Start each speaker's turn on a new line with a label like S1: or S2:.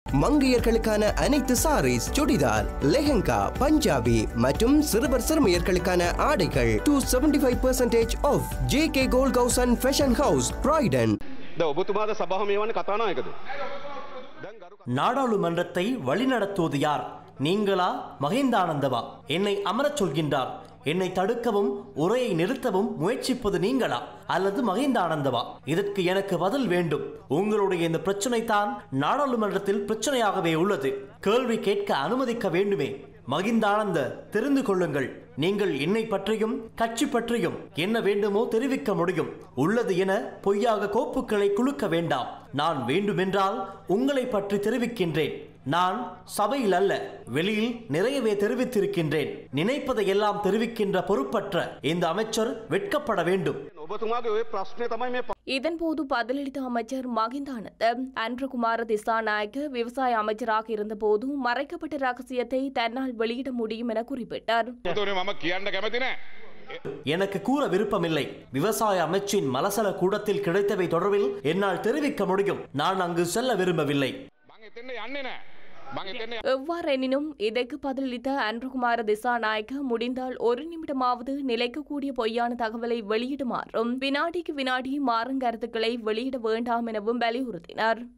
S1: மங்கையர்களுக்கான அனைத்து சாரீஸ் சுடிதார் லெஹங்கா பஞ்சாபி மற்றும் சிறுவர் சிறுமியர்களுக்கான ஆடைகள் to seventy five percentage off J K gold house and fashion house பிரைடன்
S2: ද ඔබතුමාද සභහ මේ වන කතානායකද. දැන් ගරු
S3: நாடாளுமன்றத்தை வழிநடத்துவது யார் நீங்களா மகிந்தானந்தவா என்னை அமரச் சொல்கின்றார் என்னை தடுக்கவும் உரையை நிறுத்தவும் முயற்சிப்பது நீங்களா அல்லது மகிந்தானந்தவா இதற்கு எனக்கு பதில் வேண்டும் உங்களுடைய இந்த பிரச்சனை தான் நாடாளுமன்றத்தில் பிரச்சனையாகவே உள்ளது கேள்வி கேட்க அனுமதிக்க வேண்டுமே மகிந்தானந்த தெரிந்து கொள்ளுங்கள் நீங்கள் என்னை பற்றியும் கட்சி பற்றியும் என்ன வேண்டுமோ தெரிவிக்க முடியும் உள்ளது என பொய்யாக கோப்புகளை குலுக்க வேண்டாம் நான் வேண்டுமென்றால் உங்களை பற்றி தெரிவிக்கின்றேன் நான் சபையில் அல்ல வெளியில் நிறையவே தெரிவித்திருக்கின்றேன் நினைப்பதை எல்லாம் தெரிவிக்கின்ற பொறுப்பற்ற இந்த அமைச்சர் வெட்கப்பட வேண்டும்
S2: ඔබතුමාගේ ඔය ප්‍රශ්නය තමයි මේ
S4: இதன்போது பதிலளித்த அமைச்சர் மகிந்தானந்த அன்றுகுமார திசாநாயக்க விவசாய அமைச்சராக இருந்தபோது மறைக்கப்பட்ட ரகசியத்தை தன்னால் வெளியிட முடியும் என குறிப்பிட்டார்
S5: තුනේ මම කියන්න කැමති නෑ.
S3: எனக்கு கூற விருப்பமில்லை விவசாய அமைச்சின் மலசல கூடத்தில் கிடைத்தவை தொடர்பில் என்னால் தெரிவிக்க முடியும் நான் அங்கு செல்ல விரும்பவில்லை
S5: මං එතෙන්න යන්නේ නෑ. මං එතෙන්න
S4: எவ்வாறெனினும் இதற்கு பதிலளித்த அன்றுகுமார திசாநாயக்க முடிந்தால் ஒரு நிமிடமாவது நிலைக்கக்கூடிய பொய்யான தகவலை வெளியிடுமாறும் வினாடிக்கு வினாடி மாறும் கருத்துக்களை வெளியிட வேண்டாம் எனவும் வலியுறுத்தினார்